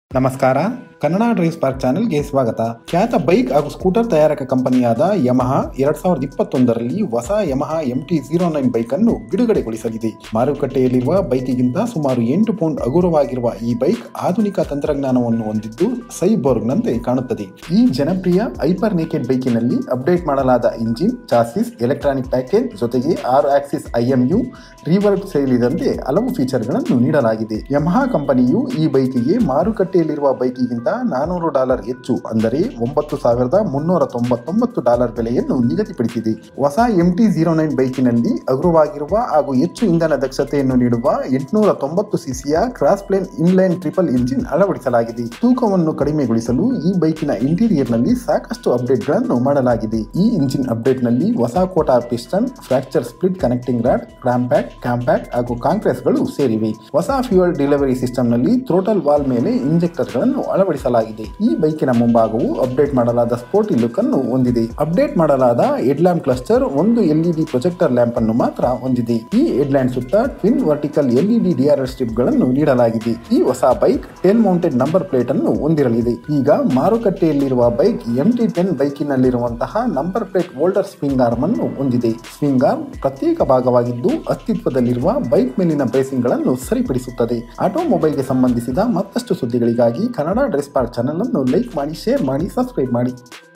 ನಮಸ್ಕಾರ Kannada drive spark ಚಾನೆಲ್ಗೆ ಸ್ವಾಗತ ಖ್ಯಾತ ಬೈಕ್ ಹಾಗೂ ಸ್ಕೂಟರ್ ತಯಾರಕ ಕಂಪನಿಯಾದ ಯಮಹ ಎರಡ್ ಸಾವಿರದ ಇಪ್ಪತ್ತೊಂದರಲ್ಲಿ ಹೊಸ Yamaha M T zero nine bike ಅನ್ನು ಬಿಡುಗಡೆಗೊಳಿಸಲಿದೆ ಮಾರುಕಟ್ಟೆಯಲ್ಲಿರುವ ಬೈಕಿಗಿಂತ ಸುಮಾರು ಎಂಟು ಪೌಂಡ್ ಹಗುರವಾಗಿರುವ ಈ ಬೈಕ್ ಆಧುನಿಕ ತಂತ್ರಜ್ಞಾನವನ್ನು ಹೊಂದಿದ್ದು ಸೈಬೋರ್ಗ್ನಂತೆ ಕಾಣುತ್ತದೆ ಈ ಜನಪ್ರಿಯ ಹೈಪರ್ ನೇಕೆಡ್ ಬೈಕಿನಲ್ಲಿ ಅಪ್ಡೇಟ್ ಮಾಡಲಾದ ಇಂಜಿನ್ ಚಾಸಿಸ್ ಎಲೆಕ್ಟ್ರಾನಿಕ್ ಪ್ಯಾಕೇಜ್ ಜೊತೆಗೆ ಆರ್ ಆಕ್ಸಿಸ್ ಐಎಂಯು ರಿವರ್ಬ್ ಸೇರಿದಂತೆ ಹಲವು ಫೀಚರ್ಗಳನ್ನು ನೀಡಲಾಗಿದೆ ಯಮಹ ಕಂಪನಿಯು ಈ ಬೈಕಿಗೆ ಮಾರುಕಟ್ಟೆಯಲ್ಲಿರುವ ಬೈಕಿಗಿಂತ ನಾನೂರು ಡಾಲರ್ ಹೆಚ್ಚು ಅಂದರೆ ಒಂಬತ್ತು ಸಾವಿರದ ಮುನ್ನೂರ ತೊಂಬತ್ತೊಂಬತ್ತು ಡಾಲರ್ ಬೆಲೆಯನ್ನು ನಿಗದಿಪಡಿಸಿದೆ ಹೊಸ ಎಂ ಟಿ ಜೀರೋ ನೈನ್ ಬೈಕಿನಲ್ಲಿ ಹಗುರವಾಗಿರುವ ಹಾಗೂ ಹೆಚ್ಚು ಇಂಧನ ದಕ್ಷತೆಯನ್ನು ನೀಡುವ ಎಂಟುನೂರ ತೊಂಬತ್ತು ಸಿಸಿಯ cross plane inline triple engine ಅಳವಡಿಸಲಾಗಿದೆ ತೂಕವನ್ನು ಕಡಿಮೆಗೊಳಿಸಲು ಈ ಬೈಕಿನ ಇಂಟೀರಿಯರ್ನಲ್ಲಿ ಸಾಕಷ್ಟು ಅಪ್ಡೇಟ್ಗಳನ್ನು ಮಾಡಲಾಗಿದೆ ಈ ಇಂಜಿನ್ ಅಪ್ಡೇಟ್ನಲ್ಲಿ ಹೊಸ ಕೋಟಾ piston fracture split connecting rod ಕ್ರಾಂಪ್ಯಾಕ್ ಕ್ಯಾಂಪ್ಯಾಕ್ ಹಾಗೂ ಕಾಂಕ್ರೆಸ್ಗಳು ಸೇರಿವೆ ಹೊಸ ಫ್ಯೂಯಲ್ ಡೆಲಿವರಿ ಸಿಸ್ಟಮ್ನಲ್ಲಿ ಥ್ರೋಟಲ್ ವಾಲ್ ಮೇಲೆ ಇಂಜೆಕ್ಟರ್ಗಳನ್ನು ಅಳವಡಿಸಲಾಗಿದೆ ಈ ಬೈಕಿನ ಮುಂಭಾಗವು ಅಪ್ಡೇಟ್ ಮಾಡಲಾದ ಸ್ಪೋರ್ಟಿ ಲುಕ್ ಅನ್ನು ಹೊಂದಿದೆ ಅಪ್ಡೇಟ್ ಮಾಡಲಾದ ಹೆಡ್ ಲ್ಯಾಂಪ್ ಕ್ಲಸ್ಟರ್ ಒಂದು ಎಲ್ಇಡಿ ಪ್ರೊಜೆಕ್ಟರ್ ಲ್ಯಾಂಪ್ ಅನ್ನು ಮಾತ್ರ ಹೊಂದಿದೆ ಈ ಹೆಡ್ ಲ್ಯಾಂಡ್ ಸುತ್ತ twin vertical LED DRL strip ಗಳನ್ನು ನೀಡಲಾಗಿದೆ ಈ ಹೊಸ ಬೈಕ್ ಟೆನ್ ಮೌಂಟೆಡ್ ನಂಬರ್ ಪ್ಲೇಟ್ ಅನ್ನು ಹೊಂದಿರಲಿದೆ ಈಗ ಮಾರುಕಟ್ಟೆಯಲ್ಲಿರುವ ಬೈಕ್ ಎಂ ಟಿ ಟೆನ್ ಬೈಕಿನಲ್ಲಿರುವಂತಹ number plate holder swingarm ಅನ್ನು ಹೊಂದಿದೆ ಸ್ವಿಂಗ್ ಆರ್ಮ್ ಪ್ರತ್ಯೇಕ ಭಾಗವಾಗಿದ್ದು ಅಸ್ತಿತ್ವದಲ್ಲಿರುವ ಬೈಕ್ ಮೇಲಿನ ಬ್ರೇಸಿಂಗ್ ಗಳನ್ನು ಸರಿಪಡಿಸುತ್ತದೆ ಆಟೋಮೊಬೈಲ್ಗೆ ಸಂಬಂಧಿಸಿದ ಮತ್ತಷ್ಟು ಸುದ್ದಿಗಳಿಗಾಗಿ ಕನ್ನಡ ಡ್ರೆಸ್ ಪಾರ್ಕ್ ಚಾನಲ್ ಅನ್ನು ಲೈಕ್ ಮಾಡಿ ಶೇರ್ ಮಾಡಿ ಸಬ್ಸ್ಕ್ರೈಬ್ ಮಾಡಿ